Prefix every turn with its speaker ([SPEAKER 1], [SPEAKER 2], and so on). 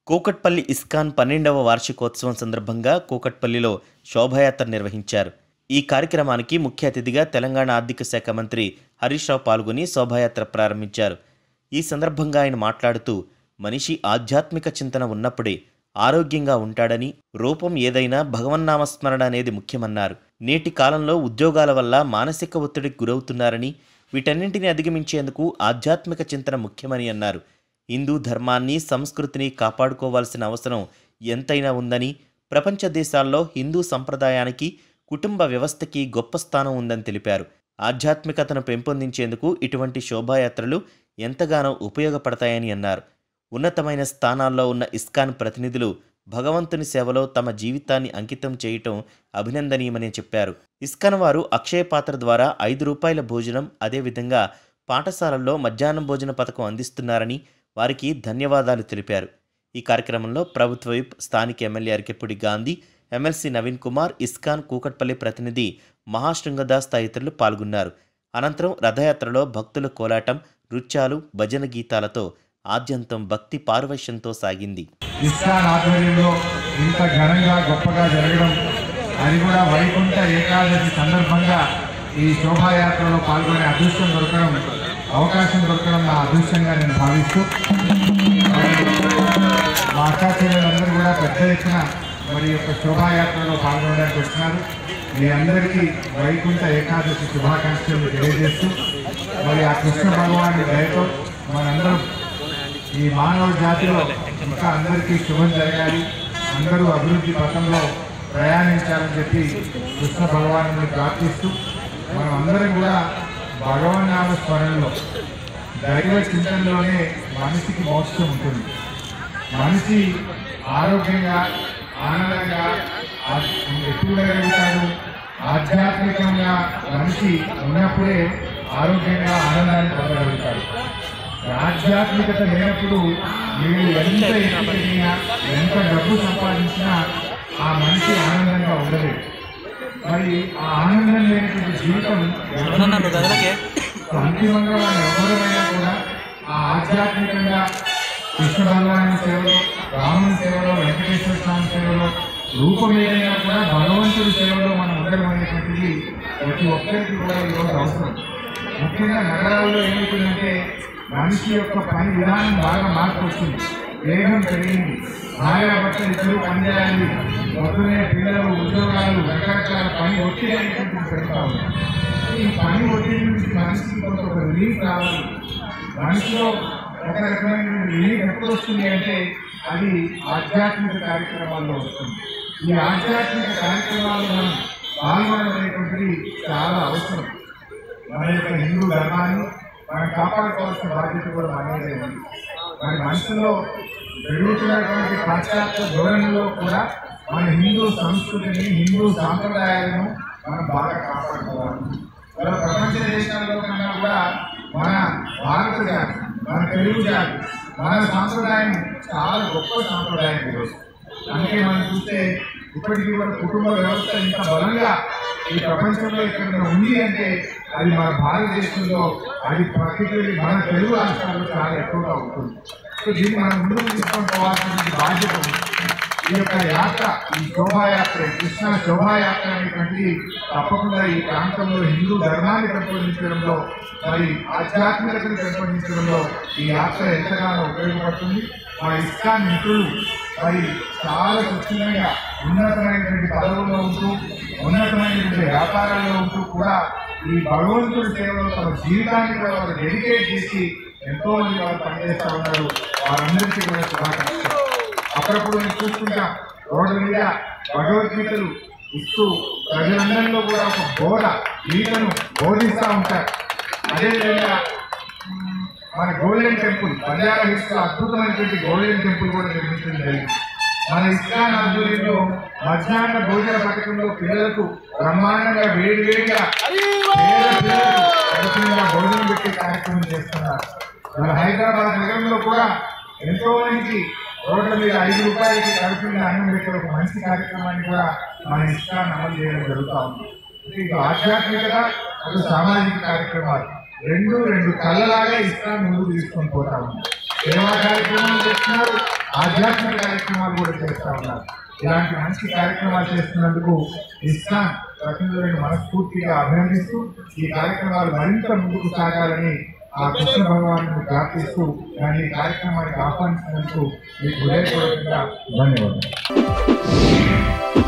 [SPEAKER 1] Kukatpally ISKCON పన్నెండవ వార్షికోత్సవం సందర్భంగా కూకట్పల్లిలో శోభాయాత్ర నిర్వహించారు ఈ కార్యక్రమానికి ముఖ్య అతిథిగా తెలంగాణ ఆర్థిక శాఖ మంత్రి హరీష్ రావు పాల్గొని శోభాయాత్ర ప్రారంభించారు ఈ సందర్భంగా ఆయన మాట్లాడుతూ మనిషి ఆధ్యాత్మిక చింతన ఉన్నప్పుడే ఆరోగ్యంగా ఉంటాడని రూపం ఏదైనా భగవన్నామస్మరణ అనేది ముఖ్యమన్నారు నేటి కాలంలో ఉద్యోగాల వల్ల మానసిక ఒత్తిడికి గురవుతున్నారని వీటన్నింటిని అధిగమించేందుకు ఆధ్యాత్మిక చింతన ముఖ్యమని అన్నారు హిందూ ధర్మాన్ని సంస్కృతిని కాపాడుకోవాల్సిన అవసరం ఎంతైనా ఉందని ప్రపంచ దేశాల్లో హిందూ సంప్రదాయానికి కుటుంబ వ్యవస్థకి గొప్ప స్థానం ఉందని తెలిపారు ఆధ్యాత్మికతను పెంపొందించేందుకు ఇటువంటి శోభాయాత్రలు ఎంతగానో ఉపయోగపడతాయని అన్నారు ఉన్నతమైన స్థానాల్లో ఉన్న ఇస్కాన్ ప్రతినిధులు భగవంతుని సేవలో తమ జీవితాన్ని అంకితం చేయటం అభినందనీయమని చెప్పారు ఇస్కాన్ వారు అక్షయ పాత్ర ద్వారా ఐదు రూపాయల భోజనం అదేవిధంగా పాఠశాలల్లో మధ్యాహ్నం భోజన పథకం అందిస్తున్నారని వారికి ధన్యవాదాలు తెలిపారు ఈ కార్యక్రమంలో ప్రభుత్వ విప్ స్థానిక MLA Arikepudi Gandhi MLC Naveen Kumar ISKCON Kukatpally ప్రతినిధి మహాశృంగదాస్ తదితరులు పాల్గొన్నారు అనంతరం రథయాత్రలో భక్తుల కోలాటం నృత్యాలు భజన గీతాలతో ఆద్యంతం భక్తి పార్వశ్యంతో సాగింది
[SPEAKER 2] ఇస్కాన్ ఆధ్వర్యంలో ఇంత ఘనంగా గొప్పగా జరగడం అది కూడా వైకుంఠ ఏకాదశి సందర్భంగా ఈ శోభాయాత్రలో పాల్గొనే అదృష్టం దొరకడం అవకాశం దొరకడం నా అదృష్టంగా నేను భావిస్తూ మా అక్కా చెల్లెలందరూ కూడా పెద్ద ఎత్తున మరి ఈ యొక్క శోభాయాత్రలో పాల్గొనడానికి వస్తున్నారు మీ అందరికీ వైకుంఠ ఏకాదశి శుభాకాంక్షలు తెలియజేస్తూ మరి ఆ కృష్ణ భగవాని దయతో మనందరం ఈ మానవ జాతిలో ఇంకా అందరికీ శుభం జరగాలి అందరూ అభివృద్ధి పథంలో ప్రయాణించాలని చెప్పి కృష్ణ భగవాను ప్రార్థిస్తూ మనం అందరం కూడా భగవన్నామ స్మరణలో దైవ చింతనలోనే మనిషికి మోక్షం ఉంటుంది మనిషి ఆరోగ్యంగా ఆనందంగా ఆ- ఎప్పుడు ఉండగలుగుతాడు ఆధ్యాత్మికంగా మనిషి ఉన్నప్పుడే ఆరోగ్యంగా ఆనందాన్ని పొందగలుగుతాడు ఆధ్యాత్మికత లేనప్పుడు మీరు ఎంత ఎత్తుకెళ్ళినా ఎంత డబ్బు సంపాదించినా ఆ మనిషి ఆనందంగా ఉండలేదు మరి ఆ ఆనందం లేనటువంటి జీవితం అంతిమంగా మనం ఎవరమైనా కూడా ఆ ఆధ్యాత్మికంగా కృష్ణ భగవాని సేవలో రాముని సేవలో వెంకటేశ్వర స్వామి సేవలో రూపం ఏదైనా కూడా భగవంతుడి సేవలో మనం ఉండడం అనేటువంటిది ప్రతి ఒక్కరికి కూడా ఈరోజు అవసరం ముఖ్యంగా నగరాల్లో ఏమవుతుందంటే మనిషి యొక్క పని విధానం బాగా మార్పు వస్తుంది వేగం పెరిగింది భార్య భర్తలు ఇద్దరు పనిచేయాలి పొద్దునే పిల్లలు ఉద్యోగాలు రకరకాల పని ఒత్తిడి అనేటువంటిది పెడతా ఉంది ఈ పని ఒత్తిడి నుంచి మనిషికి కొంత ఒక రిలీఫ్ రావాలి మనిషిలో ఒక రకమైన రిలీఫ్ ఎప్పుడు వస్తుంది అంటే అది ఆధ్యాత్మిక కార్యక్రమాల్లో వస్తుంది ఈ ఆధ్యాత్మిక కార్యక్రమాల్లో మనం పాల్గొనడం అనేటువంటిది చాలా అవసరం మన యొక్క హిందూ ధర్మాన్ని మనం కాపాడుకోవాల్సిన బాధ్యత కూడా మనదే ఉంది మరి మనుషుల్లో పెరుగుతున్నటువంటి పాశ్చాత్య ధోరణిలో కూడా మన హిందూ సంస్కృతిని హిందూ సాంప్రదాయాలను మనం బాగా కాపాడుకోవాలి ఇలా ప్రపంచ దేశాల్లో కన్నా కూడా మన భారత జాతి మన తెలుగు జాతి మన సాంప్రదాయం చాలా గొప్ప సాంప్రదాయం ఈరోజు అందుకే మనం చూస్తే ఇప్పటికీ కూడా కుటుంబ వ్యవస్థ ఇంత బలంగా ఈ ప్రపంచంలో ఇక్కడ ఉంది అంటే అది మన భారతదేశంలో అది పర్టికులర్లీ మన తెలుగు రాష్ట్రాల్లో చాలా ఎక్కువగా ఉంటుంది సో దీన్ని మనం ముందుకు తీసుకొని పోవాల్సిన బాధ్యత ఉంది ఈ యొక్క యాత్ర ఈ శోభాయాత్ర ఈ కృష్ణ శోభాయాత్ర అనేటువంటిది తప్పకుండా ఈ ప్రాంతంలో హిందూ ధర్మాన్ని పెంపొందించడంలో మరి ఆధ్యాత్మికతను పెంపొందించడంలో ఈ యాత్ర ఎంతగానో ఉపయోగపడుతుంది మా ఇస్కాన్ మిత్రులు మరి చాలా స్వచ్ఛంగా ఉన్నతమైనటువంటి పదవుల్లో ఉంటూ ఉన్నతమైనటువంటి వ్యాపారాల్లో ఉంటూ కూడా ఈ భగవంతుడి సేవలో తమ జీవితాన్ని కూడా వారు డెడికేట్ చేసి ఎంతో మంది వారు పనిచేస్తూ ఉన్నారు వారందరికీ కూడా శుభాకాంక్షలు అప్పుడప్పుడు నేను చూస్తుంటాం రోడ్ల మీద భగవద్గీతలు ఇస్తూ ప్రజలందరిలో కూడా ఒక బోధ గీతను బోధిస్తూ ఉంటారు అదేవిధంగా మ్, మన గోల్డెన్ టెంపుల్ బంజారా హిల్స్ లో అద్భుతమైనటువంటి గోల్డెన్ టెంపుల్ కూడా నిర్మించడం జరిగింది మన ఇస్లాం ఆధ్వర్యంలో మధ్యాహ్న భోజన పథకంలో పిల్లలకు బ్రహ్మాండంగా వేడి వేడిగా పేద పిల్లలకు కడుపునిండా భోజనం పెట్టే కార్యక్రమం చేస్తున్నారు మన హైదరాబాద్ నగరంలో కూడా ఎంతో మందికి రోడ్ల మీద ఐదు రూపాయలకి కడుపుని అన్నం పెట్టే ఒక మంచి కార్యక్రమాన్ని కూడా మన ఇష్టాన్ని అమలు చేయడం జరుగుతూ ఉంది అంటే ఇటు ఆధ్యాత్మికత అటు సామాజిక కార్యక్రమాలు రెండు రెండు కళ్ళలాగా ఇస్లాం ముందుకు తీసుకొని పోతా ఉంది సేవా కార్యక్రమాలు చేస్తున్నారు ఆధ్యాత్మిక కార్యక్రమాలు కూడా చేస్తూ ఉన్నారు ఇలాంటి మంచి కార్యక్రమాలు చేస్తున్నందుకు ఇస్లాం ప్రతినిధులను మనస్ఫూర్తిగా అభినందిస్తూ ఈ కార్యక్రమాలు మరింత ముందుకు సాగాలని ఆ కృష్ణ భగవాను ప్రార్థిస్తూ దాన్ని ఈ కార్యక్రమానికి ఆహ్వానించినందుకు మీకు హృదయపూర్వకంగా ధన్యవాదాలు